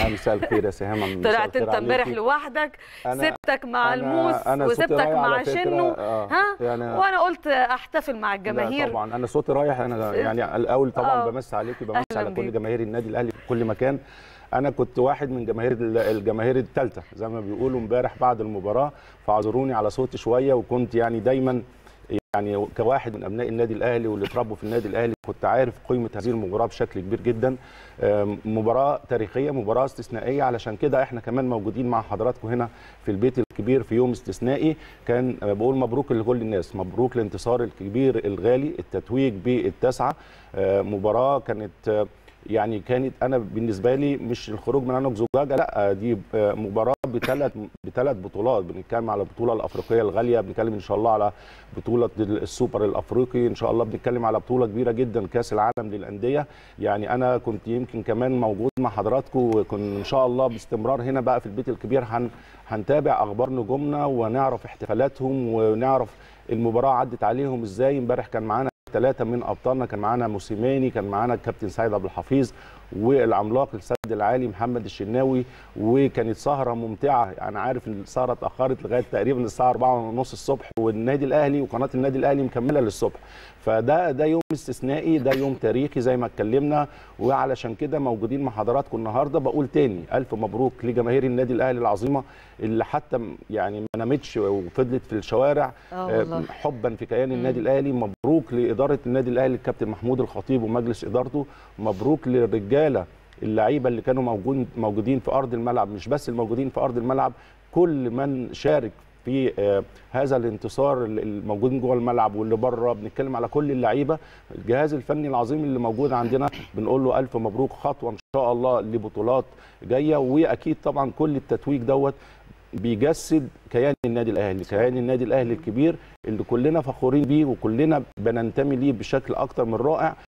مساء الخير يا سهام مساء طلعت الخير انت امبارح عليكي. لوحدك أنا- سبتك مع أنا- الموس أنا صوتي وسبتك رايح مع على فكرة، شنو آه، ها يعني وانا قلت احتفل مع لا الجماهير طبعا انا صوتي رايح انا يعني الاول طبعا آه. بمس عليكي بمس أهلاً على كل بيك. جماهير النادي الاهلي في كل مكان انا كنت واحد من جماهير ال- الجماهير الثالثه زي ما بيقولوا امبارح بعد المباراه فاعذروني على صوتي شويه وكنت يعني دايما يعني كواحد من ابناء النادي الاهلي واللي اتربوا في النادي الاهلي كنت عارف قيمه هذه المباراه بشكل كبير جدا آم، مباراه تاريخيه مباراه استثنائيه علشان كده احنا كمان موجودين مع حضراتكم هنا في البيت الكبير في يوم استثنائي كان آه، بقول مبروك لكل الناس مبروك الانتصار الكبير الغالي التتويج بالتاسعه آه، مباراه كانت آه، يعني كانت انا بالنسبه لي مش الخروج من عنق زجاجه لا دي آه، مباراه بثلاث بثلاث بطولات بنتكلم على البطوله الافريقيه الغاليه بنتكلم ان شاء الله على بطوله السوبر الافريقي ان شاء الله بنتكلم على بطوله كبيره جدا كاس العالم للانديه يعني انا كنت يمكن كمان موجود مع حضراتكم وكن ان شاء الله باستمرار هنا بقى في البيت الكبير هن هنتابع اخبار نجومنا ونعرف احتفالاتهم ونعرف المباراه عدت عليهم ازاي امبارح كان معانا ثلاثه من ابطالنا كان معانا موسيماني كان معانا الكابتن سيد عبد الحفيظ والعملاق السد العالي محمد الشناوي وكانت سهره ممتعه انا عارف ان السهره اتاخرت لغايه تقريبا الساعه 4:30 الصبح والنادي الاهلي وقناه النادي الاهلي مكمله للصبح فده ده يوم استثنائي ده يوم تاريخي زي ما اتكلمنا وعلشان كده موجودين مع حضراتكم النهارده بقول تاني الف مبروك لجماهير النادي الاهلي العظيمه اللي حتى م- يعني ما نامتش وفضلت في الشوارع اه والله حبا في كيان النادي الاهلي مبروك لاداره النادي الاهلي الكابتن محمود الخطيب ومجلس ادارته مبروك للرجاله اللعيبه اللي كانوا موجود موجودين في ارض الملعب مش بس الموجودين في ارض الملعب كل من شارك في آه، هذا الانتصار ال- الموجودين جوه الملعب واللي بره بنتكلم على كل اللعيبه الجهاز الفني العظيم اللي موجود عندنا بنقول له الف مبروك خطوه ان شاء الله لبطولات جايه واكيد طبعا كل التتويج دوت بيجسد كيان النادي الاهلي كيان النادي الاهلي الكبير اللي كلنا فخورين بيه وكلنا بننتمي ليه بشكل اكتر من رائع